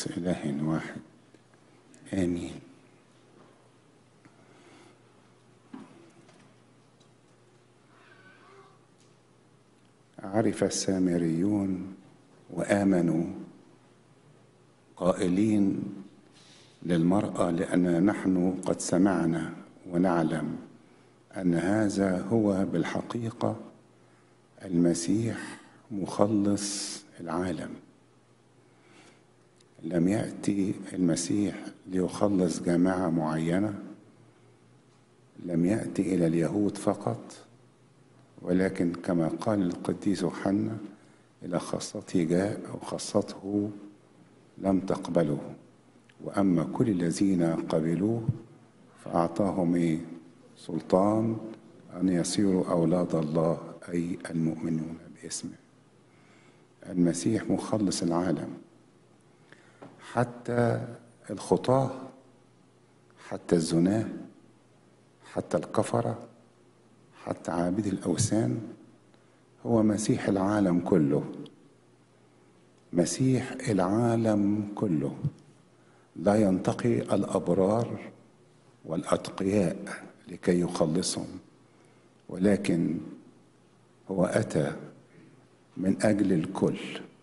القدس إله واحد آمين عرف السامريون وآمنوا قائلين للمرأة لأننا نحن قد سمعنا ونعلم أن هذا هو بالحقيقة المسيح مخلص العالم لم يأتي المسيح ليخلص جماعة معينة لم يأتي إلى اليهود فقط ولكن كما قال القديس يوحنا إلى خاصته جاء وخاصته لم تقبله وأما كل الذين قبلوه فأعطاهم إيه؟ سلطان أن يصيروا أولاد الله أي المؤمنون باسمه المسيح مخلص العالم حتى الخطاة حتى الزناه حتى الكفرة حتى عابد الأوثان هو مسيح العالم كله مسيح العالم كله لا ينتقي الأبرار والأتقياء لكي يخلصهم ولكن هو أتى من أجل الكل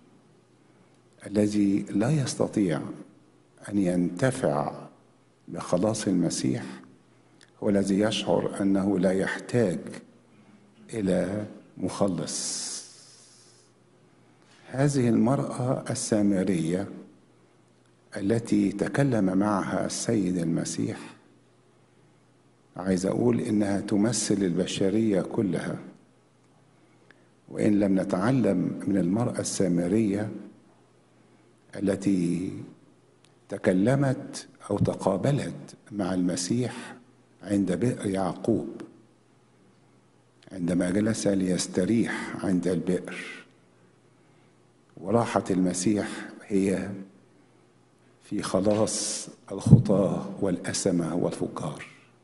الذي لا يستطيع أن ينتفع بخلاص المسيح هو الذي يشعر أنه لا يحتاج إلى مخلص هذه المرأة السامرية التي تكلم معها السيد المسيح عايز أقول إنها تمثل البشرية كلها وإن لم نتعلم من المرأة السامرية التي تكلمت أو تقابلت مع المسيح عند بئر يعقوب عندما جلس ليستريح عند البئر وراحة المسيح هي في خلاص الخطاة والأسمة والفجار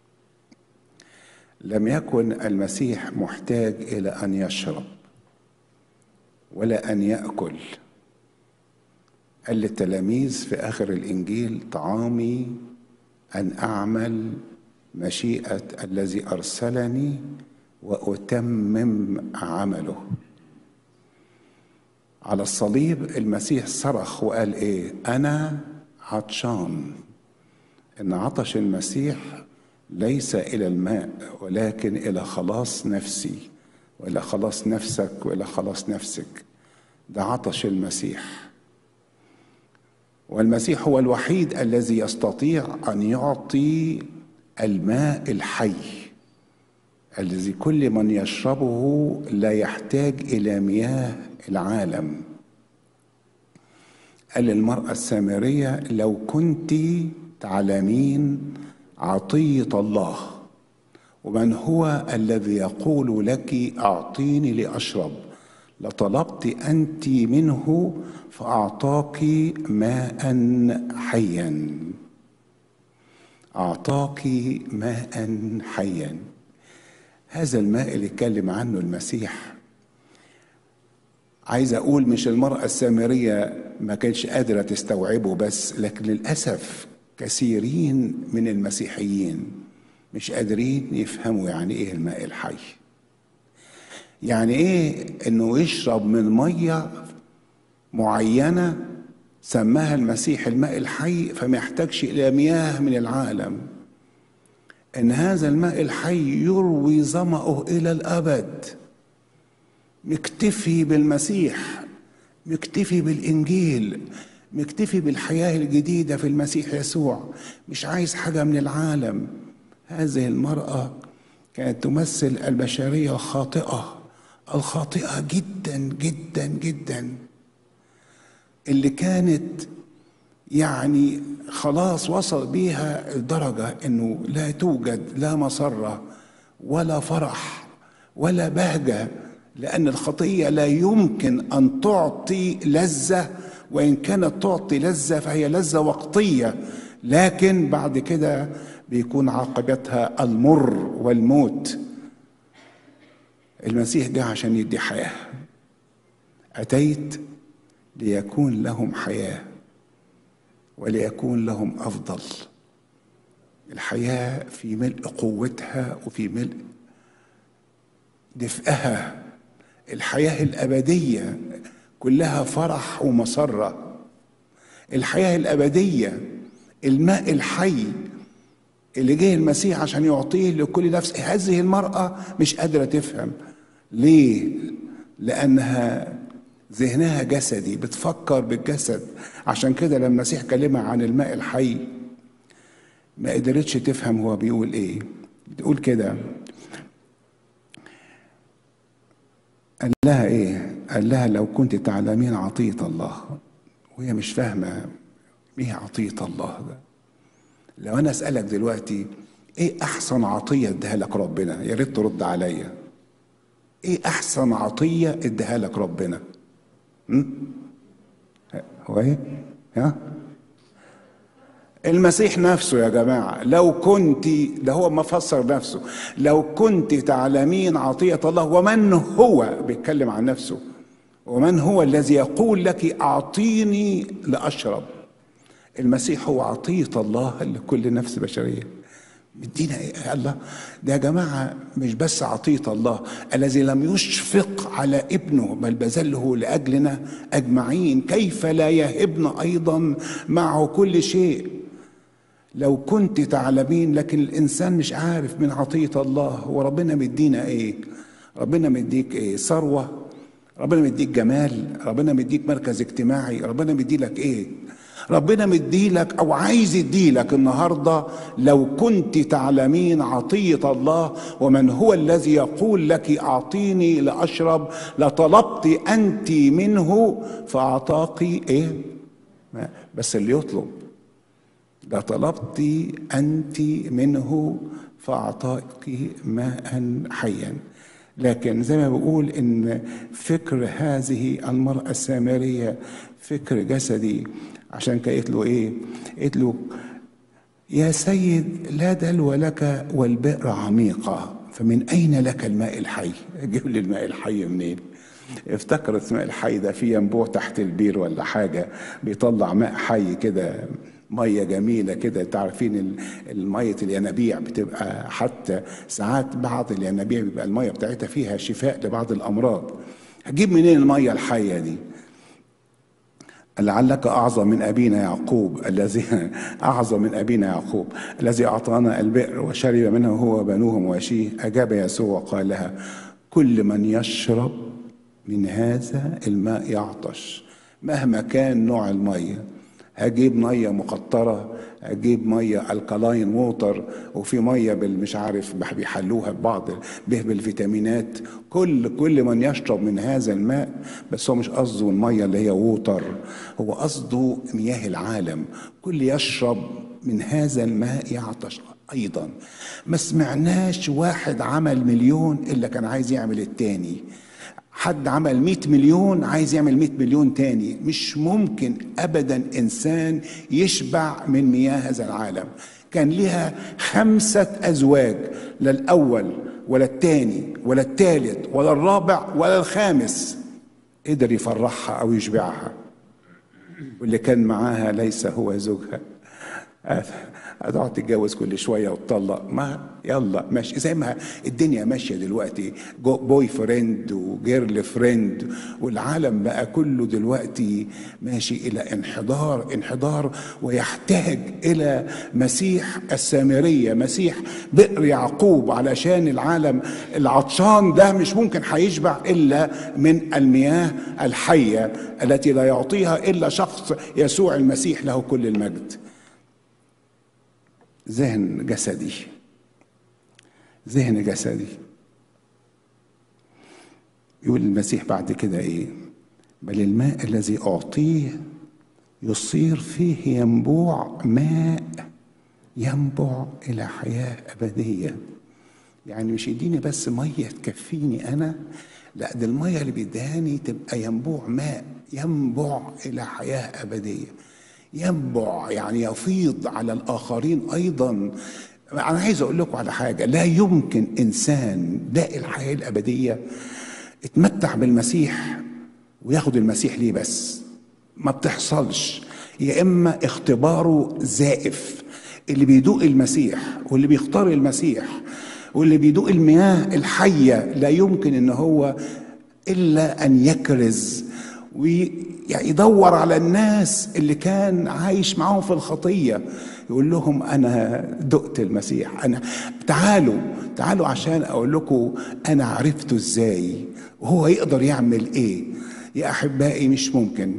لم يكن المسيح محتاج إلى أن يشرب ولا أن يأكل قال للتلاميذ في آخر الإنجيل طعامي أن أعمل مشيئة الذي أرسلني وأتمم عمله على الصليب المسيح صرخ وقال إيه أنا عطشان إن عطش المسيح ليس إلى الماء ولكن إلى خلاص نفسي وإلى خلاص نفسك وإلى خلاص نفسك ده عطش المسيح والمسيح هو الوحيد الذي يستطيع أن يعطي الماء الحي الذي كل من يشربه لا يحتاج الى مياه العالم قال للمراه السامريه لو كنت تعلمين عطيه الله ومن هو الذي يقول لك اعطيني لاشرب لطلبت انت منه فاعطاك ماء حيا أعطاك ماء حيا هذا الماء اللي اتكلم عنه المسيح عايز أقول مش المرأة السامرية ما كانتش قادرة تستوعبه بس لكن للأسف كثيرين من المسيحيين مش قادرين يفهموا يعني إيه الماء الحي يعني إيه إنه يشرب من مية معينة سماها المسيح الماء الحي فما يحتاجش الى مياه من العالم ان هذا الماء الحي يروي ظمأه الى الابد مكتفي بالمسيح مكتفي بالانجيل مكتفي بالحياه الجديده في المسيح يسوع مش عايز حاجه من العالم هذه المراه كانت تمثل البشريه الخاطئه الخاطئه جدا جدا جدا اللي كانت يعني خلاص وصل بيها الدرجة انه لا توجد لا مسرة ولا فرح ولا بهجة لأن الخطية لا يمكن أن تعطي لذة وإن كانت تعطي لذة فهي لذة وقتية لكن بعد كده بيكون عاقبتها المر والموت المسيح جه عشان يدي حياة أتيت ليكون لهم حياه وليكون لهم افضل الحياه في ملء قوتها وفي ملء دفئها الحياه الابديه كلها فرح ومسره الحياه الابديه الماء الحي اللي جه المسيح عشان يعطيه لكل نفس هذه المراه مش قادره تفهم ليه لانها ذهنها جسدي بتفكر بالجسد عشان كده لما المسيح كلمها عن الماء الحي ما قدرتش تفهم هو بيقول ايه بتقول كده قال لها ايه قال لها لو كنت تعلمين عطية الله وهي مش فاهمة ايه عطية الله ده لو انا اسألك دلوقتي ايه احسن عطية اديها لك ربنا يا ريت ترد عليا ايه احسن عطية اديها لك ربنا م? هو ايه ها المسيح نفسه يا جماعة لو كنت ده هو ما فسر نفسه لو كنت تعلمين عطية الله ومن هو بيتكلم عن نفسه ومن هو الذي يقول لك أعطيني لأشرب المسيح هو عطية الله لكل نفس بشرية مدينا ايه الله ده يا جماعة مش بس عطية الله الذي لم يشفق على ابنه بل بذله لأجلنا أجمعين كيف لا يهبنا أيضا معه كل شيء لو كنت تعلمين لكن الإنسان مش عارف من عطية الله هو ربنا مدينا إيه ربنا مديك إيه ثروة ربنا مديك جمال ربنا مديك مركز اجتماعي ربنا مديلك إيه ربنا مديلك او عايز يديلك النهارده لو كنت تعلمين عطيه الله ومن هو الذي يقول لك اعطيني لاشرب لطلبت انت منه فاعطاك ايه ما بس اللي يطلب لطلبت انت منه فاعطاك ماء حيا لكن زي ما بقول ان فكر هذه المراه السامريه فكر جسدي عشان كده قالت له ايه قالت له يا سيد لا دلو لك والبئر عميقة فمن أين لك الماء الحي جيب لي الماء الحي منين افتكرت الماء الحي ده في ينبوع تحت البير ولا حاجة بيطلع ماء حي كده مية جميلة كده تعرفين المية الينابيع بتبقى حتى ساعات بعض الينابيع بيبقى المية بتاعتها فيها شفاء لبعض الأمراض هجيب منين المية الحية دي لعلك أعظم من أبينا يعقوب الذي أعظم من أبينا يعقوب الذي أعطانا البئر وشرب منه هو وبنوه مواشيه أجاب يسوع وقال لها كل من يشرب من هذا الماء يعطش مهما كان نوع المية هجيب مية مقطرة اجيب ميه الكالاين ووتر وفي ميه بالمش عارف بيحلوها ببعض به بالفيتامينات كل كل من يشرب من هذا الماء بس هو مش قصده الميه اللي هي ووتر هو قصده مياه العالم كل يشرب من هذا الماء يعطش ايضا ما سمعناش واحد عمل مليون الا كان عايز يعمل التاني حد عمل 100 مليون عايز يعمل 100 مليون تاني مش ممكن ابدا انسان يشبع من مياه هذا العالم كان لها خمسة أزواج لا الأول ولا الثاني ولا الثالث ولا الرابع ولا الخامس قدر يفرحها أو يشبعها واللي كان معاها ليس هو زوجها هتقعد تتجوز كل شويه وتطلق ما يلا ماشي زي ما الدنيا ماشيه دلوقتي بوي فريند وجيرل فريند والعالم بقى كله دلوقتي ماشي الى انحدار انحدار ويحتاج الى مسيح السامريه مسيح بئر يعقوب علشان العالم العطشان ده مش ممكن هيشبع الا من المياه الحيه التي لا يعطيها الا شخص يسوع المسيح له كل المجد ذهن جسدي ذهن جسدي يقول المسيح بعد كده ايه بل الماء الذي اعطيه يصير فيه ينبوع ماء ينبع الى حياه ابديه يعني مش يديني بس ميه تكفيني انا لا ده الميه اللي بيدهاني تبقى ينبوع ماء ينبع الى حياه ابديه ينبع يعني يفيض على الاخرين ايضا انا عايز اقول لكم على حاجه لا يمكن انسان داء الحياه الابديه اتمتع بالمسيح وياخد المسيح ليه بس ما بتحصلش يا اما اختباره زائف اللي بيدوق المسيح واللي بيختار المسيح واللي بيدوق المياه الحيه لا يمكن ان هو الا ان يكرز ويدور على الناس اللي كان عايش معاهم في الخطيه يقول لهم انا دقت المسيح انا تعالوا تعالوا عشان اقول لكم انا عرفته ازاي وهو يقدر يعمل ايه يا احبائي مش ممكن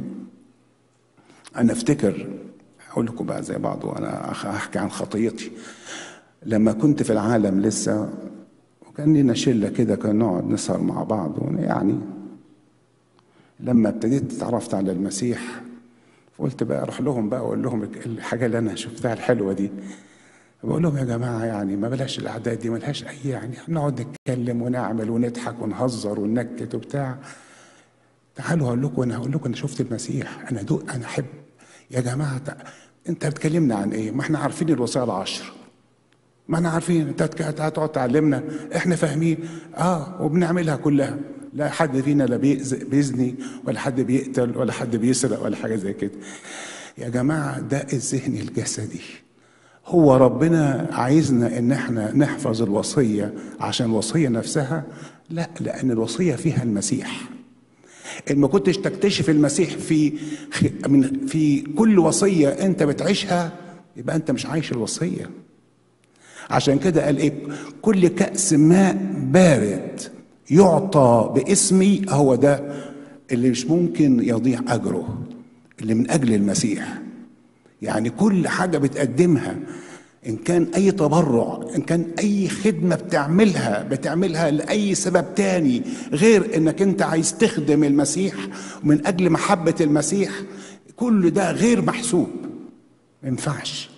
انا افتكر اقول لكم بقى زي بعض وانا احكي عن خطيتي لما كنت في العالم لسه وكان لنا شله كده كنا نقعد نسهر مع بعض يعني لما ابتديت اتعرفت على المسيح قلت بقى اروح لهم بقى واقول لهم الحاجه اللي انا شفتها الحلوه دي بقول لهم يا جماعه يعني ما بلاش الاعداد دي ملهاش اي يعني نقعد نتكلم ونعمل ونضحك ونهزر وننكت وبتاع تعالوا هقول لكم انا هقول لكم انا شفت المسيح انا دوق انا احب يا جماعه انت بتكلمنا عن ايه؟ ما احنا عارفين الوصايا العشر ما احنا عارفين انت هتقعد تعلمنا احنا فاهمين اه وبنعملها كلها لا حد فينا لا بيزني ولا حد بيقتل ولا حد بيسرق ولا حاجه زي كده يا جماعه ده الذهن الجسدي هو ربنا عايزنا ان احنا نحفظ الوصيه عشان الوصيه نفسها لا لان الوصيه فيها المسيح ان ما كنتش تكتشف المسيح في من في كل وصيه انت بتعيشها يبقى انت مش عايش الوصيه عشان كده قال ايه كل كأس ماء بارد يعطى باسمي هو ده اللي مش ممكن يضيع اجره اللي من اجل المسيح يعني كل حاجه بتقدمها ان كان اي تبرع ان كان اي خدمه بتعملها بتعملها لاي سبب تاني غير انك انت عايز تخدم المسيح ومن اجل محبه المسيح كل ده غير محسوب ما ينفعش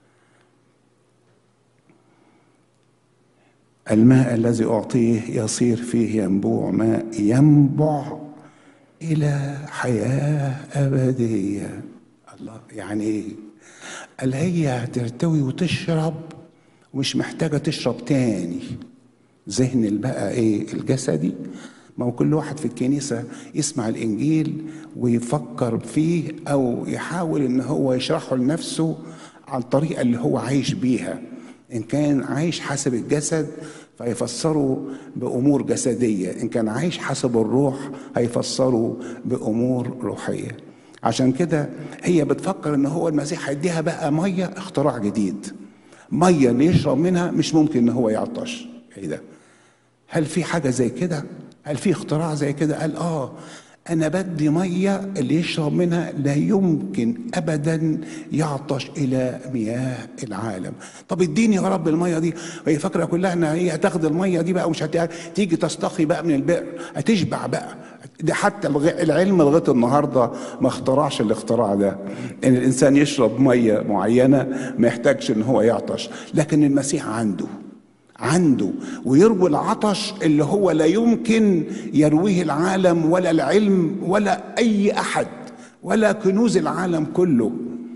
الماء الذي أعطيه يصير فيه ينبوع ماء ينبع إلى حياة أبدية الله يعني إيه؟ قال هي هترتوي وتشرب ومش محتاجة تشرب تاني ذهن بقى إيه الجسدي ما هو كل واحد في الكنيسة يسمع الإنجيل ويفكر فيه أو يحاول إن هو يشرحه لنفسه عن الطريقة اللي هو عايش بيها إن كان عايش حسب الجسد فيفسره بأمور جسدية إن كان عايش حسب الروح هيفسره بأمور روحية عشان كده هي بتفكر ان هو المسيح هيديها بقى ميه اختراع جديد ميه اللي يشرب منها مش ممكن ان هو يعطش ايه ده هل في حاجه زي كده هل في اختراع زي كده قال اه انا بدي ميه اللي يشرب منها لا يمكن ابدا يعطش الى مياه العالم طب اديني يا رب الميه دي وهي فاكره كلها ان هي هتاخد الميه دي بقى ومش هتيجي تستقي بقى من البئر هتشبع بقى ده حتى العلم لغايه النهارده ما اخترعش الاختراع ده ان الانسان يشرب ميه معينه ما يحتاجش ان هو يعطش لكن المسيح عنده عنده ويروي العطش اللي هو لا يمكن يرويه العالم ولا العلم ولا اي احد ولا كنوز العالم كله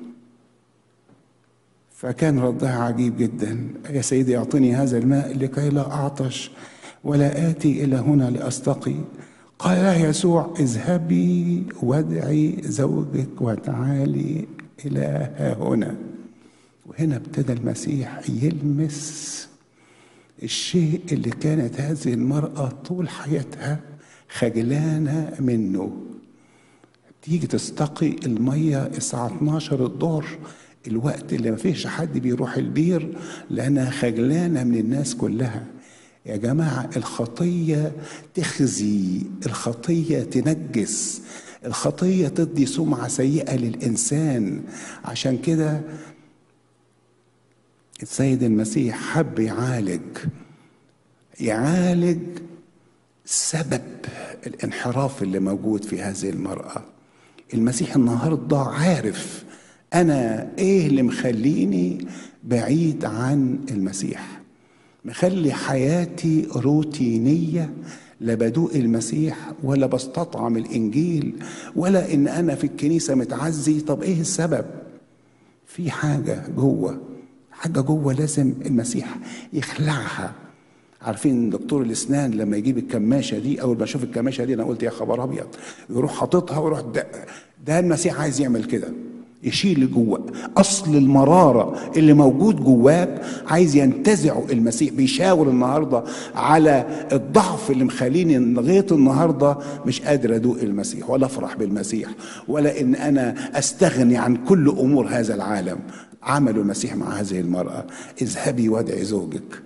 فكان ردها عجيب جدا يا سيدي اعطني هذا الماء لكي لا اعطش ولا اتي الى هنا لاستقي قال له يسوع اذهبي وادعي زوجك وتعالي الى ها هنا وهنا ابتدى المسيح يلمس الشيء اللي كانت هذه المرأة طول حياتها خجلانة منه تيجي تستقي المية الساعة 12 الظهر الوقت اللي ما فيش حد بيروح البير لأنها خجلانة من الناس كلها يا جماعة الخطية تخزي الخطية تنجس الخطية تدي سمعة سيئة للإنسان عشان كده السيد المسيح حب يعالج يعالج سبب الانحراف اللي موجود في هذه المرأة المسيح النهاردة عارف أنا إيه اللي مخليني بعيد عن المسيح مخلي حياتي روتينية لا بدوق المسيح ولا بستطعم الإنجيل ولا إن أنا في الكنيسة متعزي طب إيه السبب في حاجة جوه حاجة جوه لازم المسيح يخلعها عارفين دكتور الاسنان لما يجيب الكماشه دي اول ما اشوف الكماشه دي انا قلت يا خبر ابيض يروح حاططها ويروح ده, ده المسيح عايز يعمل كده يشيل اللي جوه اصل المراره اللي موجود جواك عايز ينتزعه المسيح بيشاور النهارده على الضعف اللي مخليني لغايه النهارده مش قادر ادوق المسيح ولا افرح بالمسيح ولا ان انا استغني عن كل امور هذا العالم عملوا المسيح مع هذه المراه اذهبي وادعي زوجك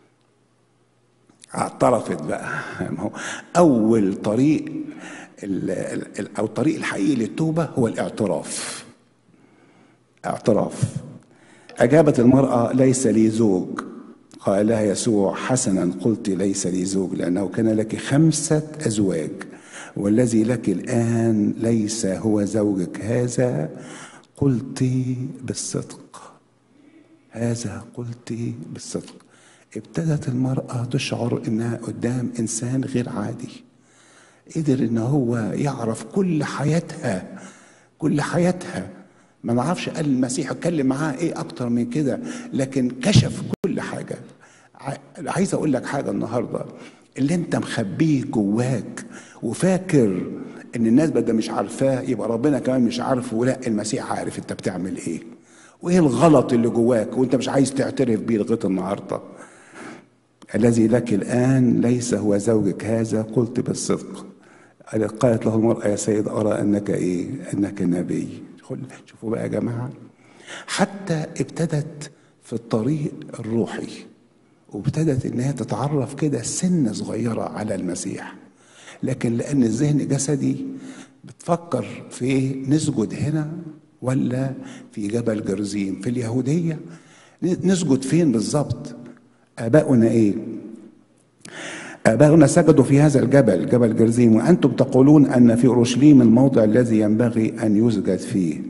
اعترفت بقى ما هو اول طريق ال- ال- او الطريق الحقيقي للتوبه هو الاعتراف اعتراف اجابت المراه ليس لي زوج قال لها يسوع حسنا قلت ليس لي زوج لانه كان لك خمسه ازواج والذي لك الان ليس هو زوجك هذا قلت بالصدق هذا قلت بالصدق ابتدت المرأة تشعر انها قدام انسان غير عادي قدر ان هو يعرف كل حياتها كل حياتها ما نعرفش قال المسيح اتكلم معاه ايه اكتر من كده لكن كشف كل حاجة ع- عايز اقول لك حاجة النهاردة اللي انت مخبيه جواك وفاكر ان الناس بدل مش عارفاه يبقى ربنا كمان مش عارفه لا المسيح عارف انت بتعمل ايه وايه الغلط اللي جواك وانت مش عايز تعترف بيه لغايه النهارده الذي لك الآن ليس هو زوجك هذا قلت بالصدق قالت له المرأة يا سيد أرى أنك إيه أنك نبي خل- شوفوا بقى يا جماعة حتى ابتدت في الطريق الروحي وابتدت انها تتعرف كده سن صغيرة على المسيح لكن لأن الذهن جسدي بتفكر في إيه نسجد هنا ولا في جبل جرزيم في اليهودية نسجد فين بالظبط آباؤنا إيه آباؤنا سجدوا في هذا الجبل جبل جرزيم وأنتم تقولون أن في أورشليم الموضع الذي ينبغي أن يسجد فيه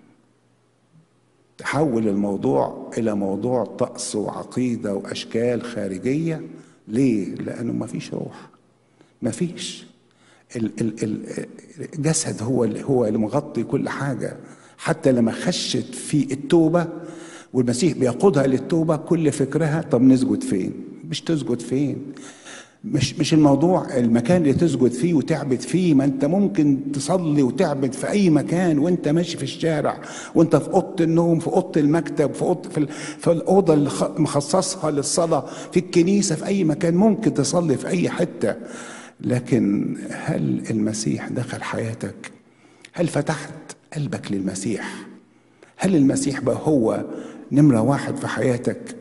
تحول الموضوع إلى موضوع طقس وعقيدة وأشكال خارجية ليه؟ لأنه ما فيش روح ما فيش ال- ال- ال- الجسد هو اللي هو اللي مغطي كل حاجة حتى لما خشت في التوبة والمسيح بيقودها للتوبة كل فكرها طب نسجد فين؟ مش تسجد فين؟ مش مش الموضوع المكان اللي تسجد فيه وتعبد فيه ما انت ممكن تصلي وتعبد في اي مكان وانت ماشي في الشارع وانت في اوضه النوم في اوضه المكتب في اوضه في, ال- في الاوضه اللي خ- مخصصها للصلاه في الكنيسه في اي مكان ممكن تصلي في اي حته لكن هل المسيح دخل حياتك هل فتحت قلبك للمسيح هل المسيح بقى هو نمره واحد في حياتك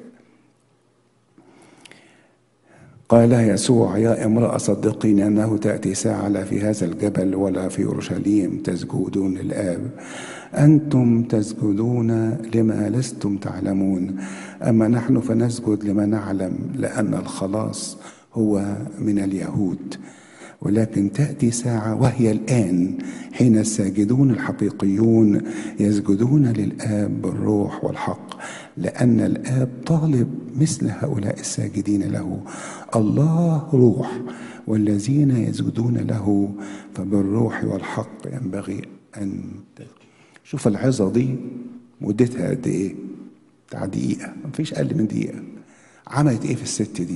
قال لها يسوع يا امرأة صدقيني أنه تأتي ساعة لا في هذا الجبل ولا في أورشليم تسجدون للآب أنتم تسجدون لما لستم تعلمون أما نحن فنسجد لما نعلم لأن الخلاص هو من اليهود ولكن تأتي ساعة وهي الآن حين الساجدون الحقيقيون يسجدون للآب بالروح والحق لأن الآب طالب مثل هؤلاء الساجدين له الله روح والذين يسجدون له فبالروح والحق ينبغي أن شوف العظة دي مدتها قد إيه؟ بتاع دقيقة مفيش أقل من دقيقة عملت إيه في الست دي؟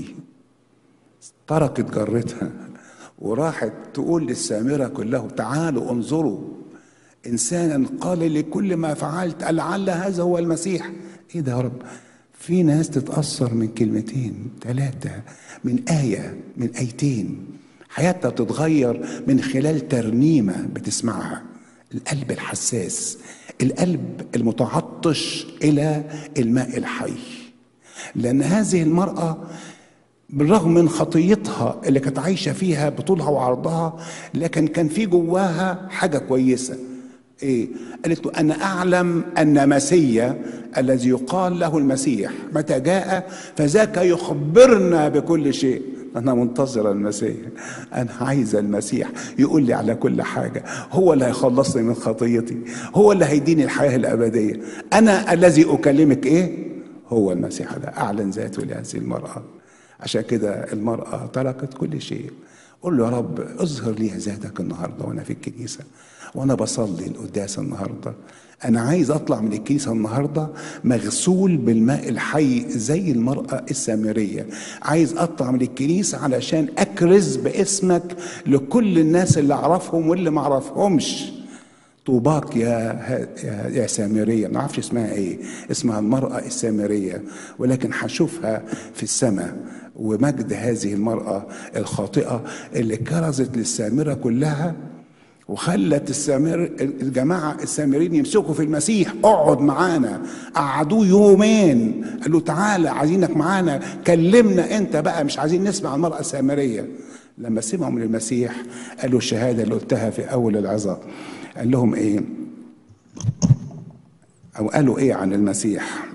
تركت جرتها وراحت تقول للسامرة كله تعالوا انظروا إنسانا قال لكل ما فعلت لعل هذا هو المسيح إيه ده يا رب في ناس تتأثر من كلمتين ثلاثة من آية من آيتين حياتها بتتغير من خلال ترنيمة بتسمعها القلب الحساس القلب المتعطش إلى الماء الحي لأن هذه المرأة بالرغم من خطيتها اللي كانت عايشه فيها بطولها وعرضها لكن كان في جواها حاجه كويسه ايه قالت له انا اعلم ان مسيا الذي يقال له المسيح متى جاء فذاك يخبرنا بكل شيء انا منتظر المسيح انا عايز المسيح يقول لي على كل حاجه هو اللي هيخلصني من خطيتي هو اللي هيديني الحياه الابديه انا الذي اكلمك ايه هو المسيح ده اعلن ذاته لهذه المراه عشان كده المرأة تركت كل شيء قول له يا رب اظهر لي ذاتك النهاردة وأنا في الكنيسة وأنا بصلي القداس النهاردة أنا عايز أطلع من الكنيسة النهاردة مغسول بالماء الحي زي المرأة السامرية عايز أطلع من الكنيسة علشان أكرز باسمك لكل الناس اللي أعرفهم واللي ما أعرفهمش طوباك يا يا, يا سامريه ما نعرفش اسمها ايه اسمها المراه السامريه ولكن هشوفها في السماء ومجد هذه المراه الخاطئه اللي كرزت للسامره كلها وخلت السامر الجماعة السامرين يمسكوا في المسيح اقعد معانا قعدوه يومين قال له تعالى عايزينك معانا كلمنا انت بقى مش عايزين نسمع المرأة السامرية لما سمعوا من المسيح قالوا الشهادة اللي قلتها في أول العظة قال لهم ايه أو قالوا ايه عن المسيح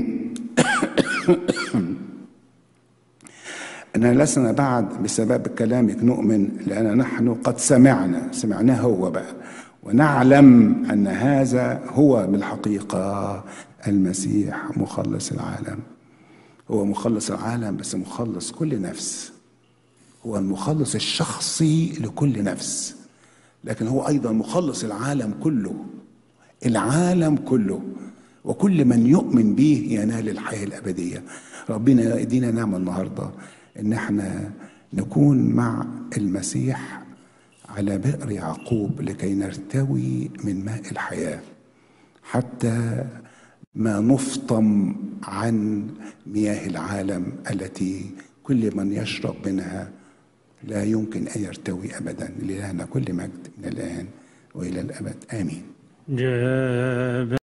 أننا لسنا بعد بسبب كلامك نؤمن لأن نحن قد سمعنا سمعناه هو بقى ونعلم أن هذا هو بالحقيقة المسيح مخلص العالم هو مخلص العالم بس مخلص كل نفس هو المخلص الشخصي لكل نفس لكن هو أيضا مخلص العالم كله العالم كله وكل من يؤمن به ينال الحياة الأبدية ربنا يدينا نعمة النهارده ان احنا نكون مع المسيح على بئر يعقوب لكي نرتوي من ماء الحياه حتى ما نفطم عن مياه العالم التي كل من يشرب منها لا يمكن ان يرتوي ابدا لنا كل مجد من الان والى الابد امين جاب